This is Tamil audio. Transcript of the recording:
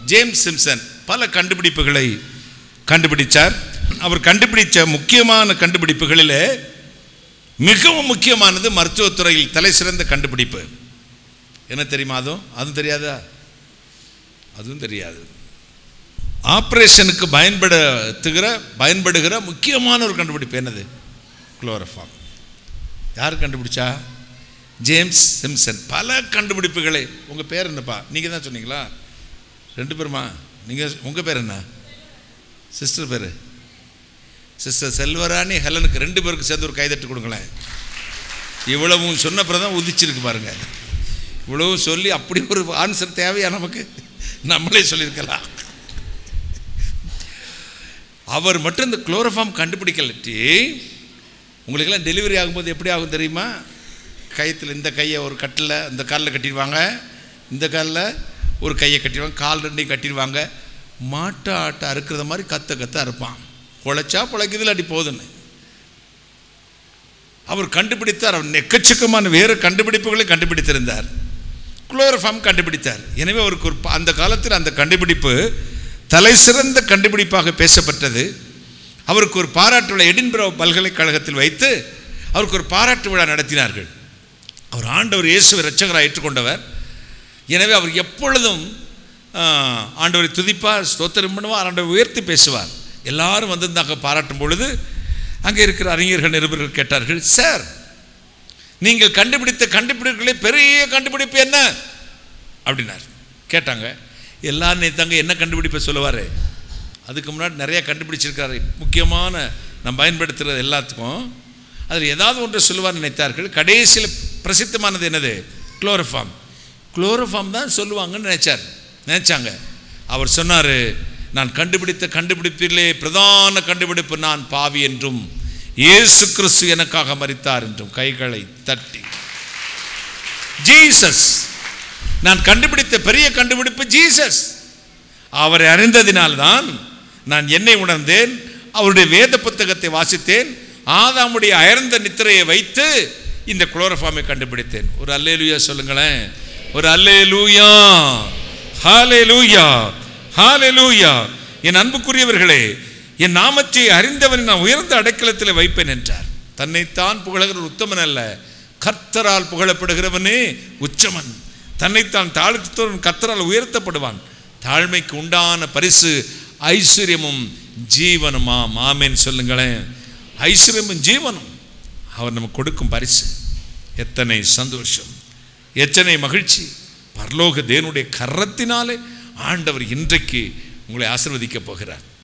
ஜேம்ஸ் சிம்சன் பல கண்டுபிடிப்புகளை கண்டுபிடிச்சார் அவர் கண்டுபிடிச்ச முக்கியமான கண்டுபிடிப்புகளில் மிகவும் முக்கியமானது மருத்துவத்துறையில் தலை சிறந்த கண்டுபிடிப்பு என்ன தெரியுமா அதுவும் அதுவும் தெரியாதா அதுவும் தெரியாது ஆப்ரேஷனுக்கு பயன்படுத்துகிற பயன்படுகிற முக்கியமான ஒரு கண்டுபிடிப்பு என்னது குளோரோஃபார்ம் யார் கண்டுபிடிச்சா ஜேம்ஸ் சிம்சன் பல கண்டுபிடிப்புகளை உங்கள் பேர் என்னப்பா நீங்கள் தான் சொன்னீங்களா ரெண்டு பேருமா நீங்கள் உங்கள் பேர் என்ன சிஸ்டர் பேர் சிஸ்டர் செல்வராணி ஹெலனுக்கு ரெண்டு பேருக்கு சேர்ந்து ஒரு கைதட்டு கொடுங்களேன் இவ்வளவும் சொன்ன பிறகு தான் உதிச்சிருக்கு பாருங்க இவ்வளவும் சொல்லி அப்படி ஒரு ஆன்சர் தேவையா நமக்கு நம்மளே சொல்லியிருக்கலாம் அவர் மட்டும் இந்த குளோரோஃபார்ம் கண்டுபிடிக்கலட்டி உங்களுக்கெல்லாம் டெலிவரி ஆகும்போது எப்படி ஆகும் தெரியுமா கயத்தில் இந்த கையை ஒரு கட்டில் இந்த காலில் கட்டிடுவாங்க இந்த காலில் ஒரு கையை கட்டிடுவாங்க கால் ரெண்டையும் கட்டிடுவாங்க மாட்டை ஆட்டை அறுக்கிறத மாதிரி கத்த கத்த அறுப்பான் பொழைச்சா பொழைக்குதில் அடி போகுதுன்னு அவர் கண்டுபிடித்தார் அவர் எக்கச்சக்கமான வேறு கண்டுபிடிப்புகளை கண்டுபிடித்திருந்தார் குளோரோஃபார்ம் கண்டுபிடித்தார் எனவே அவருக்கு ஒரு ப- அந்த காலத்தில் அந்த கண்டுபிடிப்பு தலை சிறந்த கண்டுபிடிப்பாக பேசப்பட்டது அவருக்கு ஒரு பாராட்டு விழா எடின்பரோ பல்கலைக்கழகத்தில் வைத்து அவருக்கு ஒரு பாராட்டு விழா நடத்தினார்கள் அவர் ஆண்டவர் இயேசுவை இரட்சகராக ஏற்றுக்கொண்டவர் எனவே அவர் எப்பொழுதும் ஆ, ஆண்டவரை துதிப்பார் ஸ்தோத்திரம் பண்ணுவார் ஆண்டவரை உயர்த்தி பேசுவார் எல்லாரும் வந்திருந்தாங்க பாராட்டும் பொழுது அங்கே இருக்கிற அறிஞர்கள் நிருபர்கள் கேட்டார்கள் சார் நீங்கள் கண்டுபிடித்த கண்டுபிடிப்புகளே பெரிய கண்டுபிடிப்பு என்ன அப்படின்னார் கேட்டாங்க எல்லாரும் நேத்தாங்க என்ன கண்டுபிடிப்பை சொல்லுவார் அதுக்கு முன்னாடி நிறைய கண்டுபிடிச்சிருக்காரு முக்கியமான நம்ம பயன்படுத்துகிறது எல்லாத்துக்கும் அதில் ஏதாவது ஒன்றை சொல்லுவார் நினைத்தார்கள் கடைசியில் பிரசித்தமானது என்னது குளோரோஃபார்ம் குளோரோஃபார்ம் தான் சொல்லுவாங்கன்னு நினைச்சார் நினைச்சாங்க அவர் சொன்னார் நான் கண்டுபிடித்த கண்டுபிடிப்பிலே பிரதான கண்டுபிடிப்பு நான் பாவி என்றும் இயேசு கிறிஸ்து எனக்காக மரித்தார் என்றும் கைகளை தட்டி ஜீசஸ் நான் கண்டுபிடித்த பெரிய கண்டுபிடிப்பு ஜீசஸ் அவரை அறிந்ததினால்தான் நான் என்னை உணர்ந்தேன் அவருடைய வேத புத்தகத்தை வாசித்தேன் ஆதாமுடைய அயர்ந்த நித்திரையை வைத்து இந்த குளோரோஃபார்மை கண்டுபிடித்தேன் ஒரு அல்லேலூயா சொல்லுங்களேன் ஒரு அல்லேலூயா ஹalleluya ஹalleluya என் அன்புக்குரியவர்களே என் நாமத்தை அறிந்தவனை நான் உயர்ந்த அடைக்கலத்தில் வைப்பேன் என்றார் தன்னைத்தான் புகழுகிற ஒரு உத்தமன் அல்ல கர்த்தரால் புகழப்படுகிறவனே உச்சமன் தன்னைத்தான் தாழ்த்தவன் கர்த்தரால் உயர்த்தப்படுவான் தாழ்மைக்கு உண்டான பரிசு ஐஸ்வர்யமும் ஜீவனுமாம் ஆமேன் சொல்லுங்களேன் ஐஸ்வர்யமும் ஜீவனும் அவர் நமக்கு கொடுக்கும் பரிசு எத்தனை சந்தோஷம் எத்தனை மகிழ்ச்சி பரலோக தேவனுடைய கரத்தினாலே ஆண்டவர் இன்றைக்கு உங்களை ஆசீர்வதிக்கப் போகிறார்